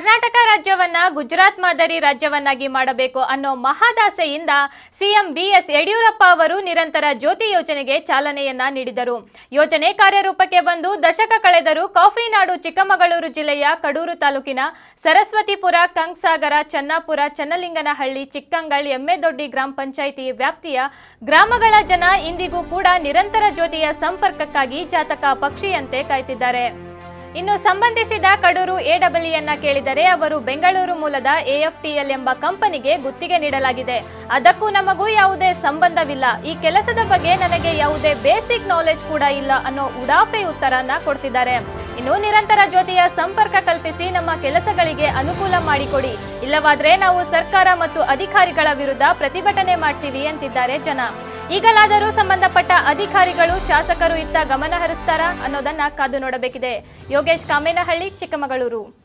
ಕರ್ನಾಟಕ ರಾಜ್ಯವನ್ನ ಗುಜರಾತ್ ಮಾದರಿ ರಾಜ್ಯವನ್ನಾಗಿ ಮಾಡಬೇಕು ಅನ್ನೋ ಮಹದಾಸೆಯಿಂದ ಸಿಎಂ ಬಿಎಸ್ ಯಡಿಯೂರಪ್ಪ ಅವರು ನಿರಂತರ ಜ್ಯೋತಿ ಯೋಜನೆಗೆ ಚಾಲನೆಯನ್ನ ನೀಡಿದರು ಯೋಜನೆ ಕಾರ್ಯರೂಪಕ್ಕೆ ಬಂದು ದಶಕ ಕಳೆದರೂ ಕಾಫಿ ನಾಡು ಚಿಕ್ಕಮಗಳೂರು ಜಿಲ್ಲೆಯ ಕಡೂರು ತಾಲೂಕಿನ ಸರಸ್ವತಿಪುರ ಕಂಗ್ಸಾಗರ ಚನ್ನಾಪುರ ಚನ್ನಲಿಂಗನಹಳ್ಳಿ ಚಿಕ್ಕಂಗಳ್ ಎಮ್ಮೆದೊಡ್ಡಿ ಗ್ರಾಮ ಪಂಚಾಯಿತಿ ವ್ಯಾಪ್ತಿಯ ಗ್ರಾಮಗಳ ಜನ ಇಂದಿಗೂ ಕೂಡ ನಿರಂತರ ಜ್ಯೋತಿಯ ಸಂಪರ್ಕಕ್ಕಾಗಿ ಜಾತಕ ಪಕ್ಷಿಯಂತೆ ಕಾಯ್ತಿದ್ದಾರೆ ಇನ್ನು ಸಂಬಂಧಿಸಿದ ಕಡೂರು ಎಡಬ್ಲ್ಯೂಯನ್ನ ಕೇಳಿದರೆ ಅವರು ಬೆಂಗಳೂರು ಮೂಲದ ಎಎಫ್ಟಿಎಲ್ ಎಂಬ ಕಂಪನಿಗೆ ಗುತ್ತಿಗೆ ನೀಡಲಾಗಿದೆ ಅದಕ್ಕೂ ನಮಗೂ ಯಾವುದೇ ಸಂಬಂಧವಿಲ್ಲ ಈ ಕೆಲಸದ ಬಗ್ಗೆ ನನಗೆ ಯಾವುದೇ ಬೇಸಿಕ್ ನಾಲೆಜ್ ಕೂಡ ಇಲ್ಲ ಅನ್ನೋ ಉಡಾಫೆ ಉತ್ತರನ ಕೊಡ್ತಿದ್ದಾರೆ ಇನ್ನು ನಿರಂತರ ಜ್ಯೋತಿಯ ಸಂಪರ್ಕ ಕಲ್ಪಿಸಿ ನಮ್ಮ ಕೆಲಸಗಳಿಗೆ ಅನುಕೂಲ ಮಾಡಿಕೊಡಿ ಇಲ್ಲವಾದ್ರೆ ನಾವು ಸರ್ಕಾರ ಮತ್ತು ಅಧಿಕಾರಿಗಳ ವಿರುದ್ಧ ಪ್ರತಿಭಟನೆ ಮಾಡ್ತೀವಿ ಅಂತಿದ್ದಾರೆ ಜನ ಈಗಲಾದರೂ ಸಂಬಂಧಪಟ್ಟ ಅಧಿಕಾರಿಗಳು ಶಾಸಕರು ಇತ್ತ ಗಮನ ಹರಿಸ್ತಾರಾ ಅನ್ನೋದನ್ನ ಕಾದು ನೋಡಬೇಕಿದೆ ಯೋಗೇಶ್ ಕಾಮೇನಹಳ್ಳಿ ಚಿಕ್ಕಮಗಳೂರು